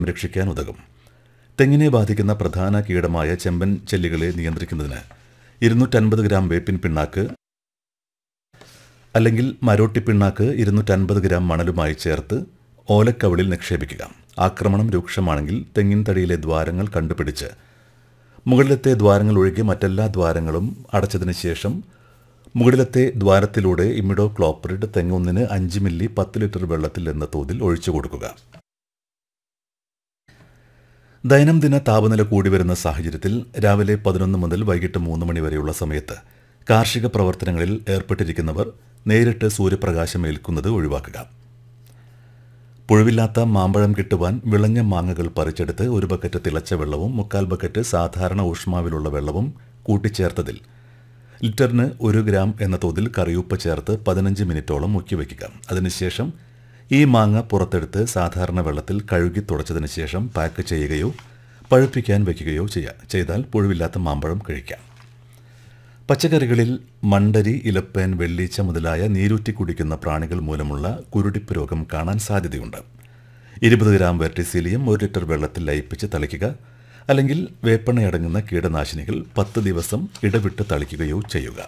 സംരക്ഷിക്കാൻ ഉതകും തെങ്ങിനെ ബാധിക്കുന്ന പ്രധാന കീടമായ ചെമ്പൻ ചെല്ലികളെ നിയന്ത്രിക്കുന്നതിന് ഇരുന്നൂറ്റൻപത് ഗ്രാം വേപ്പിൻ പിണ്ണാക്ക് അല്ലെങ്കിൽ മരോട്ടി പിണ്ണാക്ക് ഇരുന്നൂറ്റൻപത് ഗ്രാം മണലുമായി ചേർത്ത് ഓലക്കവിളിൽ നിക്ഷേപിക്കുക ആക്രമണം രൂക്ഷമാണെങ്കിൽ തെങ്ങിൻ തടിയിലെ ദ്വാരങ്ങൾ കണ്ടുപിടിച്ച് മുകളിലത്തെ ദ്വാരങ്ങൾ ഒഴികെ മറ്റെല്ലാ ദ്വാരങ്ങളും അടച്ചതിന് ശേഷം മുകളിലത്തെ ദ്വാരത്തിലൂടെ ഇമിഡോ ക്ലോപ്രിഡ് തെങ്ങൊന്നിന് അഞ്ച് മില്ലി പത്ത് ലിറ്റർ വെള്ളത്തിൽ എന്ന തോതിൽ ഒഴിച്ചു കൊടുക്കുക ദൈനംദിന താപനില കൂടി വരുന്ന സാഹചര്യത്തിൽ രാവിലെ പതിനൊന്ന് മുതൽ വൈകിട്ട് മൂന്ന് മണി വരെയുള്ള സമയത്ത് കാർഷിക പ്രവർത്തനങ്ങളിൽ ഏർപ്പെട്ടിരിക്കുന്നവർ നേരിട്ട് സൂര്യപ്രകാശം ഏൽക്കുന്നത് ഒഴിവാക്കുക പുഴുവില്ലാത്ത മാമ്പഴം കിട്ടുവാൻ വിളഞ്ഞ മാങ്ങകൾ പറിച്ചെടുത്ത് ഒരു ബക്കറ്റ് തിളച്ച വെള്ളവും മുക്കാൽ ബക്കറ്റ് സാധാരണ ഊഷ്മാവിലുള്ള വെള്ളവും കൂട്ടിച്ചേർത്തതിൽ ലിറ്ററിന് ഒരു ഗ്രാം എന്ന തോതിൽ കറിയുപ്പ് ചേർത്ത് പതിനഞ്ച് മിനിറ്റോളം മുക്കിവെക്കുക അതിനുശേഷം ഈ മാങ്ങ പുറത്തെടുത്ത് സാധാരണ വെള്ളത്തിൽ കഴുകി തുടച്ചതിന് ശേഷം പാക്ക് ചെയ്യുകയോ പഴുപ്പിക്കാൻ വയ്ക്കുകയോ ചെയ്യുക ചെയ്താൽ പുഴുവില്ലാത്ത മാമ്പഴം കഴിക്കാം പച്ചക്കറികളിൽ മണ്ടരി ഇലപ്പേൻ വെള്ളീച്ച മുതലായ നീരൂറ്റി കുടിക്കുന്ന പ്രാണികൾ മൂലമുള്ള കുരുടിപ്പ് രോഗം കാണാൻ സാധ്യതയുണ്ട് ഇരുപത് ഗ്രാം വെർട്ടിസീലിയം ഒരു ലിറ്റർ വെള്ളത്തിൽ ലയിപ്പിച്ച് തളിക്കുക അല്ലെങ്കിൽ വേപ്പെണ്ണയടങ്ങുന്ന കീടനാശിനികൾ പത്ത് ദിവസം ഇടവിട്ട് തളിക്കുകയോ ചെയ്യുക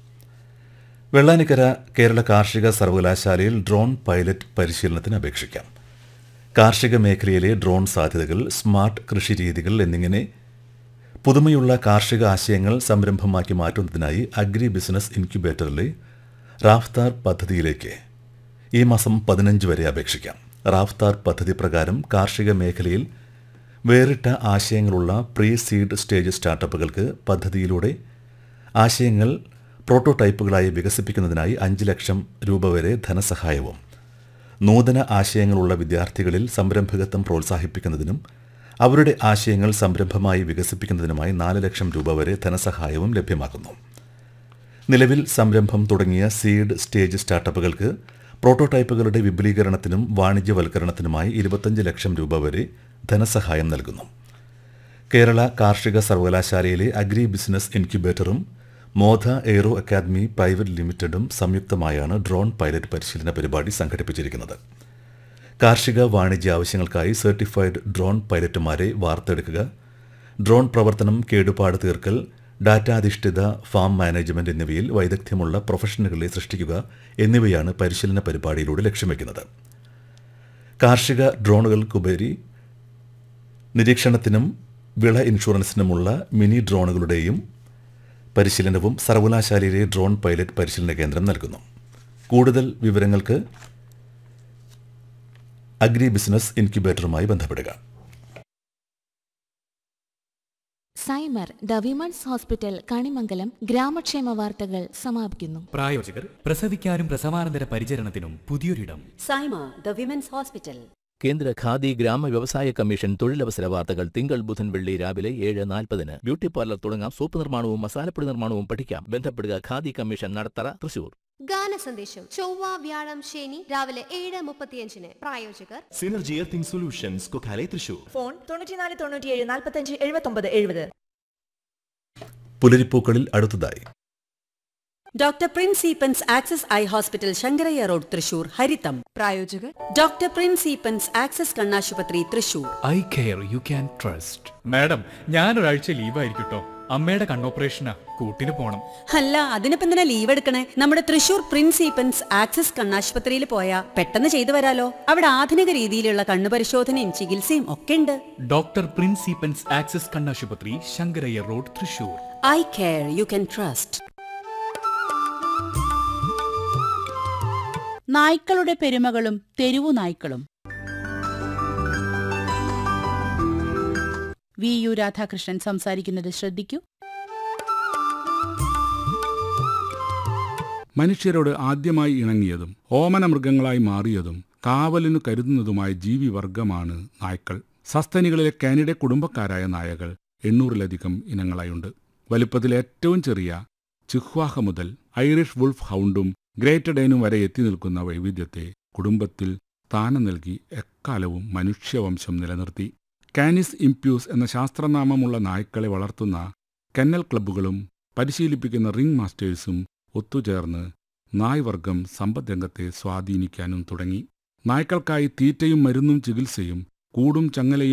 വെള്ളാനിക്കര കേരള കാർഷിക സർവകലാശാലയിൽ ഡ്രോൺ പൈലറ്റ് പരിശീലനത്തിന് അപേക്ഷിക്കാം കാർഷിക മേഖലയിലെ ഡ്രോൺ സാധ്യതകൾ സ്മാർട്ട് കൃഷി രീതികൾ എന്നിങ്ങനെ പുതുമയുള്ള കാർഷിക ആശയങ്ങൾ സംരംഭമാക്കി മാറ്റുന്നതിനായി അഗ്രി ബിസിനസ് ഇൻക്യുബേറ്ററിലെ റാഫ്താർ പദ്ധതിയിലേക്ക് ഈ മാസം പതിനഞ്ച് വരെ അപേക്ഷിക്കാം റാഫ്താർ പദ്ധതി പ്രകാരം കാർഷിക മേഖലയിൽ വേറിട്ട ആശയങ്ങളുള്ള പ്രീ സീഡ് സ്റ്റേജ് സ്റ്റാർട്ടപ്പുകൾക്ക് പദ്ധതിയിലൂടെ ആശയങ്ങൾ പ്രോട്ടോടൈപ്പുകളായി വികസിപ്പിക്കുന്നതിനായി അഞ്ച് ലക്ഷം രൂപ വരെ ധനസഹായവും നൂതന ആശയങ്ങളുള്ള വിദ്യാർത്ഥികളിൽ സംരംഭകത്വം പ്രോത്സാഹിപ്പിക്കുന്നതിനും അവരുടെ ആശയങ്ങൾ സംരംഭമായി വികസിപ്പിക്കുന്നതിനുമായി നാല് ലക്ഷം രൂപ വരെ ധനസഹായവും ലഭ്യമാക്കുന്നു നിലവിൽ സംരംഭം തുടങ്ങിയ സീഡ് സ്റ്റേജ് സ്റ്റാർട്ടപ്പുകൾക്ക് പ്രോട്ടോടൈപ്പുകളുടെ വിപുലീകരണത്തിനും വാണിജ്യവൽക്കരണത്തിനുമായി ഇരുപത്തഞ്ച് ലക്ഷം രൂപ വരെ ധനസഹായം നൽകുന്നു കേരള കാർഷിക സർവകലാശാലയിലെ അഗ്രി ബിസിനസ് ഇൻക്യുബേറ്ററും മോധ എയ്റോ അക്കാദമി പ്രൈവറ്റ് ലിമിറ്റഡും സംയുക്തമായാണ് ഡ്രോൺ പൈലറ്റ് പരിശീലന പരിപാടി സംഘടിപ്പിച്ചിരിക്കുന്നത് കാർഷിക വാണിജ്യ ആവശ്യങ്ങൾക്കായി സർട്ടിഫൈഡ് ഡ്രോൺ പൈലറ്റുമാരെ വാർത്തെടുക്കുക ഡ്രോൺ പ്രവർത്തനം കേടുപാട് തീർക്കൽ ഡാറ്റാധിഷ്ഠിത ഫാം മാനേജ്മെന്റ് എന്നിവയിൽ വൈദഗ്ധ്യമുള്ള പ്രൊഫഷണലുകളെ സൃഷ്ടിക്കുക എന്നിവയാണ് പരിശീലന പരിപാടിയിലൂടെ ലക്ഷ്യം വയ്ക്കുന്നത് കാർഷിക ഡ്രോണുകൾക്കുപരി നിരീക്ഷണത്തിനും വിള ഇൻഷുറൻസിനുമുള്ള മിനി ഡ്രോണുകളുടെയും പരിശീലനവും സർവകലാശാലയിലെ ഡ്രോൺ പൈലറ്റ് പരിശീലന കേന്ദ്രം നൽകുന്നു കൂടുതൽ വിവരങ്ങൾക്ക് അഗ്രി ബിസിനസ് ഇൻക്യുബേറ്ററുമായി ബന്ധപ്പെടുക സൈമർ ദ വിമൺസ് ഹോസ്പിറ്റൽ കണിമംഗലം ഗ്രാമക്ഷേമ വാർത്തകൾ സമാപിക്കുന്നു പ്രായോജകർ പ്രസവിക്കാനും പ്രസവാനന്തര പരിചരണത്തിനും പുതിയൊരിടം സൈമ ദ വിമൻസ് ഹോസ്പിറ്റൽ കേന്ദ്ര ഖാദി ഗ്രാമ വ്യവസായ കമ്മീഷൻ തൊഴിലവസര വാർത്തകൾ തിങ്കൾ ബുധൻ വെള്ളി രാവിലെ ഏഴ് നാൽപ്പതിന് ബ്യൂട്ടി പാർലർ തുടങ്ങാം സോപ്പ് നിർമ്മാണവും മസാലപ്പൊടി നിർമ്മാണവും പഠിക്കാം ബന്ധപ്പെടുക ഖാദി കമ്മീഷൻ നടത്തറ തൃശൂർ ഗാന സന്ദേശം ചൊവ്വ വ്യാഴം ശനി രാവിലെ ഏഴ് മുപ്പത്തിയഞ്ചിന് പ്രായോജകർ synergy earthing solutions Kokkale Thrissur phone തൊണ്ണൂറ്റിനാല് തൊണ്ണൂറ്റിയേഴ് നാൽപ്പത്തഞ്ച് എഴുപത്തൊമ്പത് എഴുപത് പുലരിപ്പൂക്കളിൽ അടുത്തതായി doctor Prince Eappen's access eye hospital Sankaraiah road Thrissur ഹരിതം പ്രായോജകർ ഡോക്ടർ പ്രിൻസ് ഈപ്പൻസ് ആക്സസ് കണ്ണാശുപത്രി Thrissur eye care you can trust madam ഞാനൊരാഴ്ച ലീവായിരിക്കും കേട്ടോ അമ്മയുടെ കണ്ണോപ്പറേഷനാ കൂട്ടിന് പോണം അല്ല അതിനിപ്പോ എന്തിനാ ലീവ് എടുക്കണേ നമ്മുടെ തൃശൂർ പ്രിൻസ് ഈപ്പൻസ് ആക്സസ് കണ്ണാശുപത്രിയിൽ പോയാ പെട്ടെന്ന് ചെയ്തു വരാലോ അവിടെ ആധുനിക രീതിയിലുള്ള കണ്ണു പരിശോധനയും ചികിത്സയും ഒക്കെ ഉണ്ട് ഡോക്ടർ പ്രിൻസിപ്പൻസ് ആക്സസ് കണ്ണാശുപത്രി Sankaraiah road Thrissur eye care you can trust നായ്ക്കളുടെ പെരുമകളും തെരുവു നായ്ക്കളും വി യു രാധാകൃഷ്ണൻ സംസാരിക്കുന്നത് ശ്രദ്ധിക്കൂ മനുഷ്യരോട് ആദ്യമായി ഇണങ്ങിയതും ഓമന മൃഗങ്ങളായി മാറിയതും കാവലിനു കരുതുന്നതുമായ ജീവിവർഗമാണ് നായ്ക്കൾ സസ്തനികളിലെ കാനിയുടെ കുടുംബക്കാരായ നായകൾ എണ്ണൂറിലധികം ഇനങ്ങളായുണ്ട് വലിപ്പത്തിൽ ഏറ്റവും ചെറിയ ചിഹ്വാഹ മുതൽ ഐറിഷ് വുൾഫ് ഹൗണ്ടും ഗ്രേറ്റ് ഡെയിനും വരെ എത്തി നിൽക്കുന്ന വൈവിധ്യത്തെ കുടുംബത്തിൽ സ്ഥാനം നൽകി എക്കാലവും മനുഷ്യവംശം നിലനിർത്തി കാനിസ് ഇംപ്യൂസ് എന്ന ശാസ്ത്രനാമമുള്ള നായ്ക്കളെ വളർത്തുന്ന കെന്നൽ ക്ലബ്ബുകളും പരിശീലിപ്പിക്കുന്ന റിംഗ് മാസ്റ്റേഴ്സും ഒത്തുചേർന്ന് നായ്വർഗം സമ്പദ്രംഗത്തെ സ്വാധീനിക്കാനും തുടങ്ങി നായ്ക്കൾക്കായി തീറ്റയും മരുന്നും ചികിത്സയും കൂടും ചങ്ങലയും